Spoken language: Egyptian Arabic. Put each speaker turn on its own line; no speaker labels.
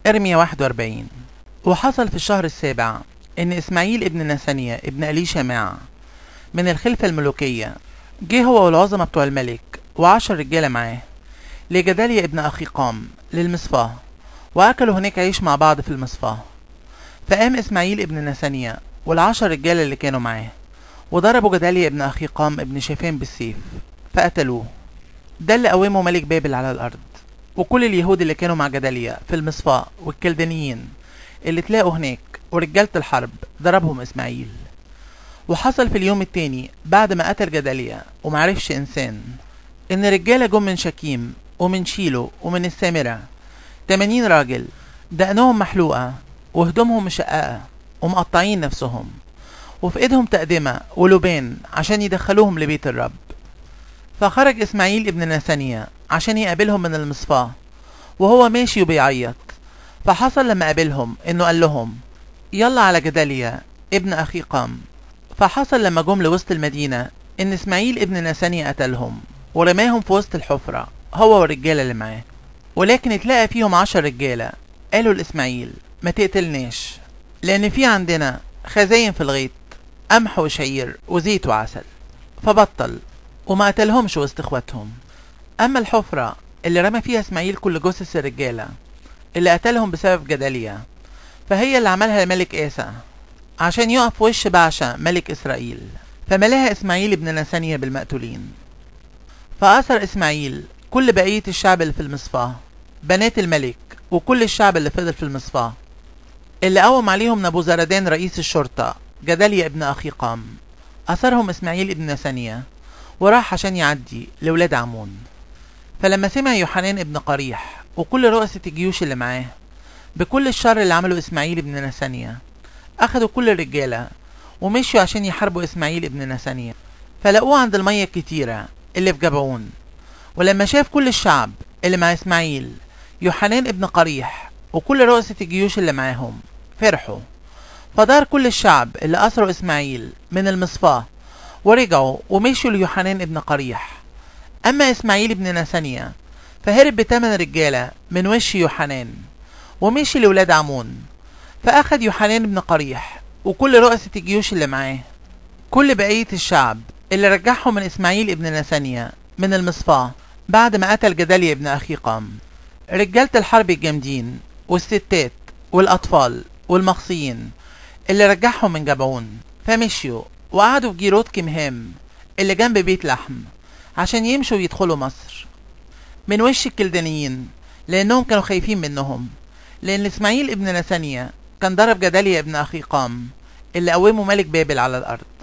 ارميا 41 وحصل في الشهر السابع ان اسماعيل ابن نسانيا ابن الي شماع من الخلفة الملوكية جه هو والعظمة بتوع الملك وعشر رجالة معاه لجداليا ابن أخيقام للمصفاة وأكلوا هناك عيش مع بعض في المصفاة فقام إسماعيل ابن نسانيا والعشر رجالة اللي كانوا معاه وضربوا جداليا ابن أخيقام ابن شيفان بالسيف فقتلوه ده اللي قومه ملك بابل على الأرض وكل اليهود اللي كانوا مع جداليا في المصفاة والكلدانيين اللي تلاقوا هناك ورجالة الحرب ضربهم إسماعيل وحصل في اليوم التاني بعد ما قتل جداليا ومعرفش إنسان إن رجالة جم من شكيم ومن شيلو ومن السامرة تمانين راجل دقنهم محلوقة وهدومهم مشققة ومقطعين نفسهم وفي ايدهم تقدمة ولبان عشان يدخلوهم لبيت الرب فخرج اسماعيل ابن نسانيا عشان يقابلهم من المصفاة وهو ماشي وبيعيط فحصل لما قابلهم انه قال لهم يلا على جداليا ابن اخي قام فحصل لما جم لوسط المدينة ان اسماعيل ابن نسانيا قتلهم ورماهم في وسط الحفرة هو والرجالة اللي معاه ولكن اتلقى فيهم عشر رجالة قالوا لإسماعيل ما تقتلناش لأن في عندنا خزاين في الغيط قمح وشعير وزيت وعسل فبطل وما قتلهمش وسط اخواتهم أما الحفرة اللي رمى فيها إسماعيل كل جثث الرجالة اللي قتلهم بسبب جدالية فهي اللي عملها الملك آسى عشان يقف وش بعشا ملك إسرائيل فملاها إسماعيل ابن نسانيا بالمقتولين فأسر إسماعيل كل بقية الشعب اللي في المصفاة بنات الملك وكل الشعب اللي فضل في المصفاة اللي قوم عليهم نبوزردان رئيس الشرطة جداليا ابن أخيقام أسرهم إسماعيل ابن نسانيا وراح عشان يعدي لولاد عمون فلما سمع يوحنان ابن قريح وكل رؤسة الجيوش اللي معاه بكل الشر اللي عمله إسماعيل ابن نسانيا أخدوا كل الرجالة ومشوا عشان يحاربوا إسماعيل ابن نسانيا فلقوه عند المية الكتيرة اللي في جبعون ولما شاف كل الشعب اللي مع إسماعيل يوحنان ابن قريح وكل رؤسة الجيوش اللي معاهم فرحوا فدار كل الشعب اللي أسروا إسماعيل من المصفاة ورجعوا ومشوا ليوحنان ابن قريح أما إسماعيل ابن نسانيا فهرب بتمن رجالة من وش يوحنان ومشي لولاد عمون فأخد يوحنان ابن قريح وكل رؤسة الجيوش اللي معاه كل بقية الشعب اللي رجعهم من إسماعيل ابن نسانيا من المصفاة بعد ما قتل جداليا ابن أخيقام رجالة الحرب الجامدين والستات والأطفال والمخصيين اللي رجعهم من جبعون فمشيوا وقعدوا في جيروت كمهام اللي جنب بيت لحم عشان يمشوا ويدخلوا مصر من وش الكلدانيين لأنهم كانوا خايفين منهم لأن إسماعيل ابن نسانيا كان ضرب جداليا ابن أخيقام اللي قومه ملك بابل على الأرض